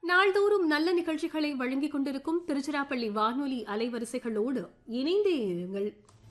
நாள்தோறும் நல்ல நிகழ்ச்சிகளை வழங்கிக் கொண்டிருக்கும் திருச்சிராப்பள்ளி வானொலி அலைவரிசைகளோடு இணைந்தே இருங்கள்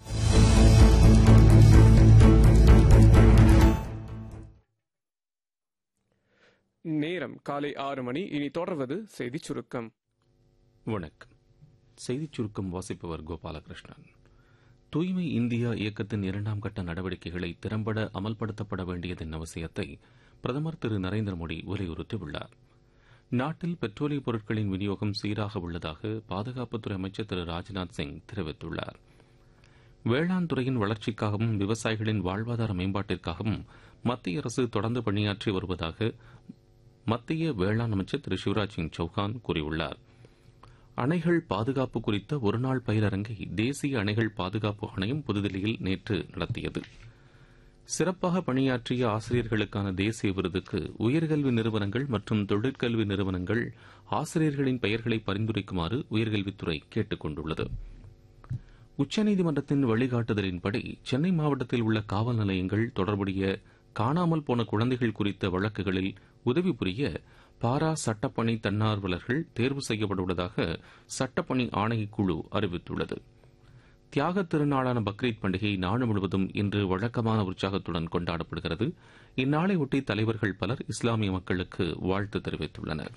நேரம் காலை ஆறு மணி இனி தொடர்வது செய்திச் சுருக்கம் வணக்கம் செய்திச் சுருக்கம் வாசிப்பவர் கோபாலகிருஷ்ணன் தூய்மை இந்தியா இயக்கத்தின் இரண்டாம் கட்ட நடவடிக்கைகளை திறம்பட அமல்படுத்தப்பட வேண்டியதன் அவசியத்தை பிரதமர் திரு நரேந்திர மோடி வலியுறுத்தியுள்ளார் நாட்டில் பெட்ரோலிய பொருட்களின் விநியோகம் சீராக உள்ளதாக பாதுகாப்புத்துறை அமைச்சர் திரு ராஜ்நாத் சிங் தெரிவித்துள்ளார் வேளாண் துறையின் வளர்ச்சிக்காகவும் விவசாயிகளின் வாழ்வாதார மேம்பாட்டிற்காகவும் மத்திய அரசு தொடர்ந்து பணியாற்றி வருவதாக மத்திய வேளாண் அமைச்சர் திரு சிவராஜ் சிங் சௌகான் கூறியுள்ளார் அணைகள் பாதுகாப்பு குறித்த ஒருநாள் பயிலரங்கை தேசிய அணைகள் பாதுகாப்பு ஆணையம் புதுதில்லியில் நேற்று நடத்தியது சிறப்பாக பணியாற்றிய ஆசிரியர்களுக்கான தேசிய விருதுக்கு உயர்கல்வி நிறுவனங்கள் மற்றும் தொழிற்கல்வி நிறுவனங்கள் ஆசிரியர்களின் பெயர்களை பரிந்துரைக்குமாறு உயர்கல்வித்துறை கேட்டுக் கொண்டுள்ளது உச்சநீதிமன்றத்தின் வழிகாட்டுதலின்படி சென்னை மாவட்டத்தில் உள்ள காவல் நிலையங்கள் தொடர்புடைய காணாமல் போன குழந்தைகள் குறித்த வழக்குகளில் உதவி புரிய பாரா சட்டப்பணி தன்னார்வலர்கள் தேர்வு செய்யப்பட்டுள்ளதாக சட்டப்பணி ஆணையக்குழு அறிவித்துள்ளது தியாக திருநாளான பக்ரீத் பண்டிகை நாடு முழுவதும் இன்று வழக்கமான உற்சாகத்துடன் கொண்டாடப்படுகிறது இந்நாளையொட்டி தலைவர்கள் பலர் இஸ்லாமிய மக்களுக்கு வாழ்த்து தெரிவித்துள்ளனர்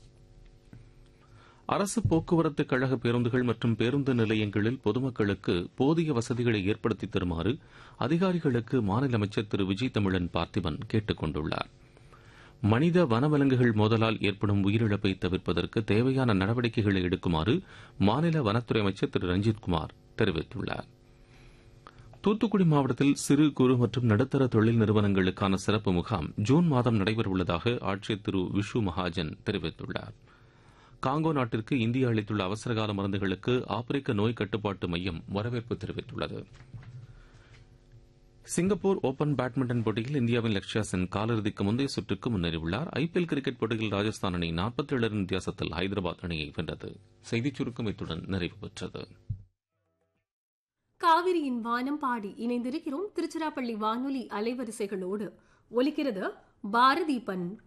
அரசு போக்குவரத்து கழக பேருந்துகள் மற்றும் பேருந்து நிலையங்களில் பொதுமக்களுக்கு போதிய வசதிகளை ஏற்படுத்தி தருமாறு அதிகாரிகளுக்கு மாநில அமைச்சர் திரு விஜய் தமிழன் பார்த்திபன் கேட்டுக் கொண்டுள்ளார் மனித வனவிலங்குகள் மோதலால் ஏற்படும் உயிரிழப்பை தவிர்ப்பதற்கு தேவையான நடவடிக்கைகளை எடுக்குமாறு மாநில வனத்துறை அமைச்சர் திரு ரஞ்சித்குமார் தெரிவித்துள்ளார் தூத்துக்குடி மாவட்டத்தில் சிறு குறு மற்றும் நடுத்தர தொழில் நிறுவனங்களுக்கான சிறப்பு முகாம் ஜூன் மாதம் நடைபெறவுள்ளதாக ஆட்சியர் திரு விஷு மகாஜன் தெரிவித்துள்ளார் காங்கோ நாட்டிற்கு இந்தியா அளித்துள்ள அவசரகால மருந்துகளுக்கு ஆப்பிரிக்க நோய் கட்டுப்பாட்டு மையம் வரவேற்பு தெரிவித்துள்ளது சிங்கப்பூர் ஓபன் பேட்மிண்டன் போட்டியில் இந்தியாவின் லக்ஷயா சென் காலிறுதிக்கு முந்தைய சுற்றுக்கு முன்னேறியுள்ளார் ஐபிஎல் கிரிக்கெட் போட்டியில் ராஜஸ்தான் அணி நாற்பத்தி ஏழு ரன் வித்தியாசத்தில் ஹைதராபாத் அணியை வென்றது செய்திச் சுருக்கம் இத்துடன் நிறைவு பெற்றது காவிரியின் வானம் பாடி இணைந்திருக்கிறோம் திருச்சிராப்பள்ளி வானொலி அலைவரிசைகளோடு ஒலிக்கிறது பாரதி பண்